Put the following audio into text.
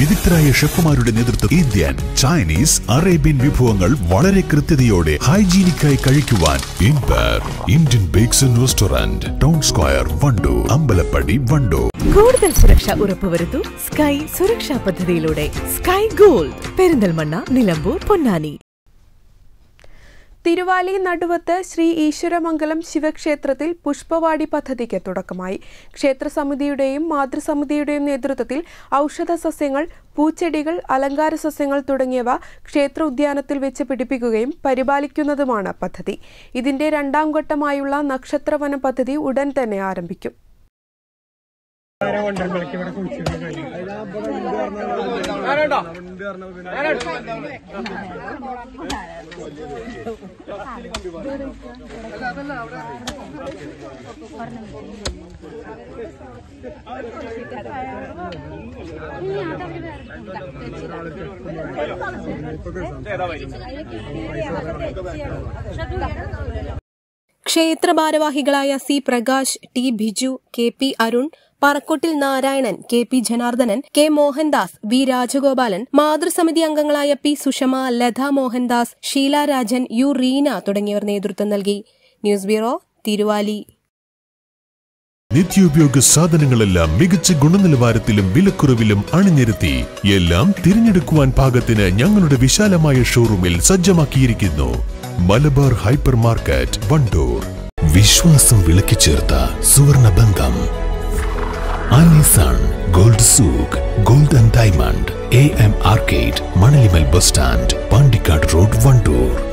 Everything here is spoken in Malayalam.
വിദഗ്ധരായ ഷെഫുമാരുടെ നേതൃത്വം ഇന്ത്യൻ ചൈനീസ് അറേബ്യൻ വിഭവങ്ങൾ വളരെ കൃത്യതയോടെ ഹൈജീനിക്കായി കഴിക്കുവാൻ ഇൻപർ Indian bakes and restaurant town square Wandoor Ambalappadi Wandoor കൂടുതൽ സുരക്ഷ ഉറപ്പുവരുത്തൂ സ്കൈ സുരക്ഷാ പദ്ധതിയിലൂടെ സ്കൈ ഗോൾഡ് പെരിന്തൽമണ്ണ നിലമ്പൂർ പൊന്നാനി തിരുവാലി നടുവത്ത് ശ്രീ ഈശ്വരമംഗലം ശിവക്ഷേത്രത്തിൽ പുഷ്പവാടി പദ്ധതിക്ക് തുടക്കമായി ക്ഷേത്രസമിതിയുടെയും മാതൃസമിതിയുടെയും നേതൃത്വത്തിൽ ഔഷധ സസ്യങ്ങൾ പൂച്ചെടികൾ അലങ്കാര സസ്യങ്ങൾ തുടങ്ങിയവ ക്ഷേത്ര ഉദ്യാനത്തിൽ വെച്ച് പിടിപ്പിക്കുകയും പരിപാലിക്കുന്നതുമാണ് പദ്ധതി ഇതിന്റെ രണ്ടാം ഘട്ടമായുള്ള നക്ഷത്രവന പദ്ധതി ഉടൻ തന്നെ ആരംഭിക്കും ക്ഷേത്ര ഭാരവാഹികളായ C Prakash T Biju K P Arun Parakkottil Narayanan K P Janardhanan K Mohandas V Rajagopalan മാതൃസമിതി അംഗങ്ങളായ പി സുഷമ ലത മോഹൻദാസ് ഷീല രാജൻ യു റീന തുടങ്ങിയവർ നേതൃത്വം നൽകി ന്യൂസ് ബ്യൂറോ തിരുവാലി നിത്യോപയോഗ സാധനങ്ങളെല്ലാം മികച്ച ഗുണനിലവാരത്തിലും വിലക്കുറവിലും അണിനിരത്തി എല്ലാം തിരഞ്ഞെടുക്കുവാൻ പാകത്തിന് ഞങ്ങളുടെ വിശാലമായ ഷോറൂമിൽ സജ്ജമാക്കിയിരിക്കുന്നു മലബാർ ഹൈപ്പർ മാർക്കറ്റ് വണ്ടൂർ വിശ്വാസം വിളക്കി ചേർത്ത സുവർണ ബന്ധം Alison gold souk gold and diamond A M arcade Manalimal bus stand Pandikkad road Wandoor